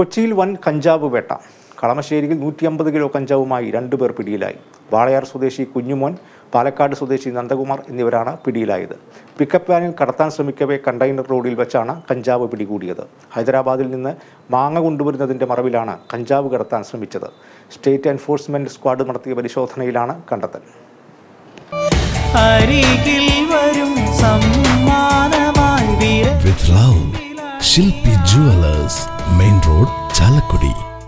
കൊച്ചിയിൽ വൻ കഞ്ചാവ് വേട്ട കളമശ്ശേരിയിൽ നൂറ്റി അമ്പത് കിലോ കഞ്ചാവുമായി രണ്ടുപേർ പിടിയിലായി വാളയാർ സ്വദേശി കുഞ്ഞുമോൻ പാലക്കാട് സ്വദേശി നന്ദകുമാർ എന്നിവരാണ് പിടിയിലായത് പിക്കപ്പ് വാനിൽ കടത്താൻ ശ്രമിക്കവേ കണ്ടെയ്നർ റോഡിൽ വെച്ചാണ് കഞ്ചാവ് പിടികൂടിയത് ഹൈദരാബാദിൽ നിന്ന് മാങ്ങ കൊണ്ടുവരുന്നതിന്റെ മറവിലാണ് കഞ്ചാവ് കടത്താൻ ശ്രമിച്ചത് സ്റ്റേറ്റ് എൻഫോഴ്സ്മെന്റ് സ്ക്വാഡ് നടത്തിയ പരിശോധനയിലാണ് കണ്ടെത്തൽ അരികിൽ വരും സമ്മാനമായി വീര with love. Shilpi Jewelers, Main Road, Chalakudi.